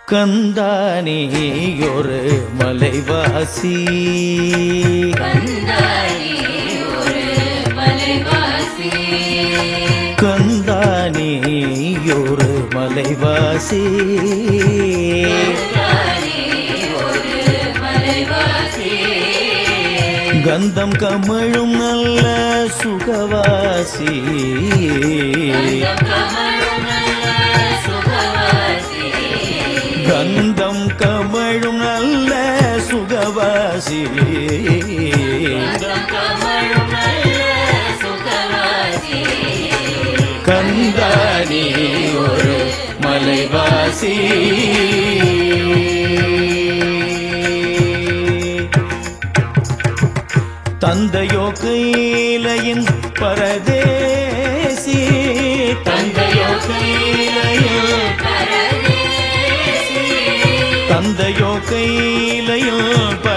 கந்தானே ஒரு மலைவாசி கந்தானி ஒரு மலைவாசி கந்தானே ஒரு மலைவாசி கந்தானி ஒரு மலைவாசி கந்தம் கமழும் நல்ல சுகவாசி கமழும் நல்ல சுகவாசி கந்தம் கமழும் நல்ல சுகவாசி கமழும் நல்ல சுகவாசி கந்தானி ஒரு மலைவாசி தந்தையோ கையிலையின் பரதேசி தந்தையோ கையிலையில் பரதேசி தந்தையோ கையிலையில்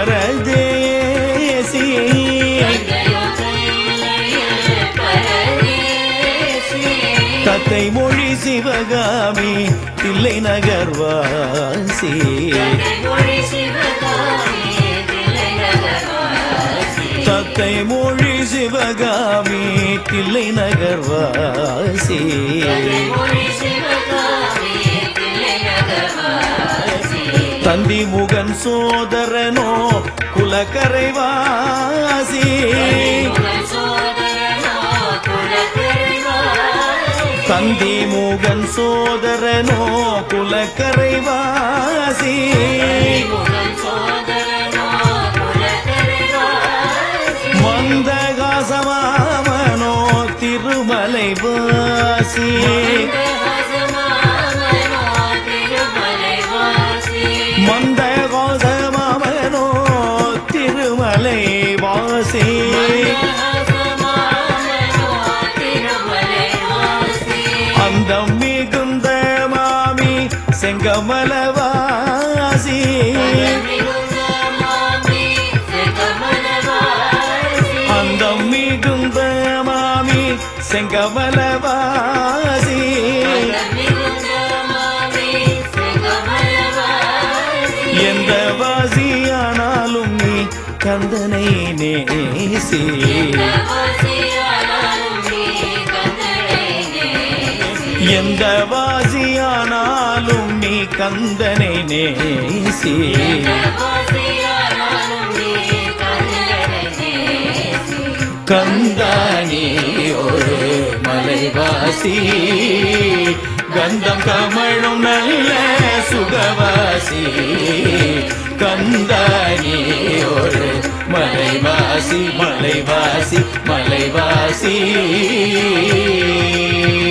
பரதேசி தந்தையோ கையிலையில் பரதேசி தத்தை மொழி சிவகாமி தில்லை நகர்வாசி மொழி சிவகாமி தில்லைநகர்வாசி தத்தை மொழி சிவகாமி தில்லை நகர்வாசி மொழி சிவகாமி தில்லைநகர்வாசி தந்தி முகன் சோதரனோ குலக்கரைவாசி முகன் சோதரனோ குலக்கரைவாசி தந்தி முகன் சோதரனோ குலக்கரைவாசி முகன் சோதரனோ குலக்கரைவாசி மந்தகாசமாமனோ திருமலை வாசி மந்தஹசமாமனோ திருமலைவாசி மந்தகாசமாமனோ திருமலை வாசி மந்தஹசமாமனோ திருமலைவாசி அந்த மிகுந்த மாமி செங்கமலவாசி மிகுந்த மாமி செங்கமலவாசி அந்த மிகுந்த மாமி செங்கமலவாசி மிகுந்த மாமி செங்கமலவாசி எந்த வாசியானாலும் நீ கந்தனை நேசி வாசியானாலும் நீ கந்தனை நேசி எந்த வாசியானாலும் நீ கந்தனை நேசி வாசியானாலும் நீ கந்தனை நேசி கந்தானி ஒரு மலைவாசி கந்தம் கமழும் நல்ல சுகவாசி கந்தானி ஒரு மலைவாசி மலைவாசி மலைவாசி